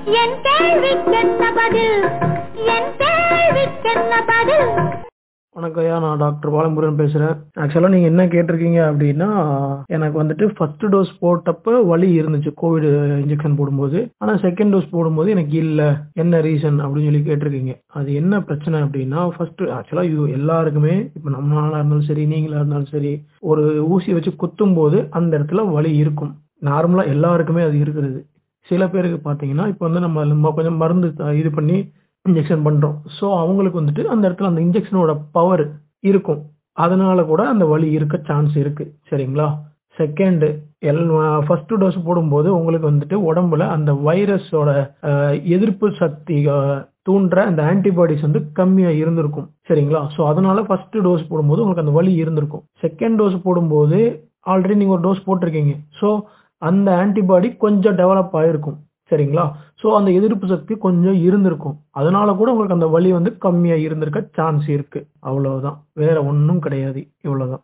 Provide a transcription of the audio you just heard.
என் கேள்விக்கென்ன பதில் என் கேள்விக்கென்ன பதில் வணக்கம் ஐயா நான் டாக்டர் பாலமுருகன் பேசுகிறேன் ஆக்சுவலாக நீங்கள் என்ன கேட்டிருக்கீங்க அப்படின்னா எனக்கு வந்துட்டு ஃபர்ஸ்ட் டோஸ் போட்டப்ப வலி இருந்துச்சு கோவிட் இன்ஜெக்ஷன் போடும்போது ஆனால் செகண்ட் டோஸ் போடும்போது எனக்கு இல்லை என்ன ரீசன் அப்படின்னு சொல்லி கேட்டிருக்கீங்க அது என்ன பிரச்சனை அப்படின்னா ஃபர்ஸ்ட் ஆக்சுவலாக இது எல்லாருக்குமே இப்போ நம்மளால இருந்தாலும் சரி நீங்களா இருந்தாலும் சரி ஒரு ஊசி வச்சு குத்தும் போது அந்த இடத்துல வலி இருக்கும் நார்மலாக எல்லாருக்குமே அது இருக்கிறது சில பேருக்கு பார்த்தீங்கன்னா இப்போ வந்து நம்ம நம்ம கொஞ்சம் மருந்து த- இது பண்ணி இன்ஜெக்ஷன் பண்ணுறோம் ஸோ அவங்களுக்கு வந்துட்டு அந்த இடத்துல அந்த இன்ஜெக்ஷனோட பவர் இருக்கும் அதனால கூட அந்த வலி இருக்க சான்ஸ் இருக்கு சரிங்களா செகண்டு எல் ஃபர்ஸ்ட் டோஸ் போடும்போது உங்களுக்கு வந்துட்டு உடம்புல அந்த வைரஸோட எதிர்ப்பு சக்தி அஹ், தூண்டுற அந்த ஆன்டிபாடிஸ் வந்து கம்மியா இருந்திருக்கும் சரிங்களா ஸோ அதனால ஃபர்ஸ்ட் டோஸ் போடும்போது உங்களுக்கு அந்த வலி இருந்திருக்கும் செகண்ட் டோஸ் போடும்போது ஆல்ரெடி நீங்க ஒரு டோஸ் போட்டிருக்கீங்க ஸோ அந்த ஆன்டிபாடி கொஞ்சம் டெவலப் ஆயிருக்கும் சரிங்களா ஸோ அந்த எதிர்ப்பு சக்தி கொஞ்சம் இருந்திருக்கும் அதனால கூட உங்களுக்கு அந்த வலி வந்து கம்மியா இருந்திருக்க சான்ஸ் இருக்கு அவ்வளவுதான் வேற ஒன்றும் கிடையாது இவ்வளவுதான்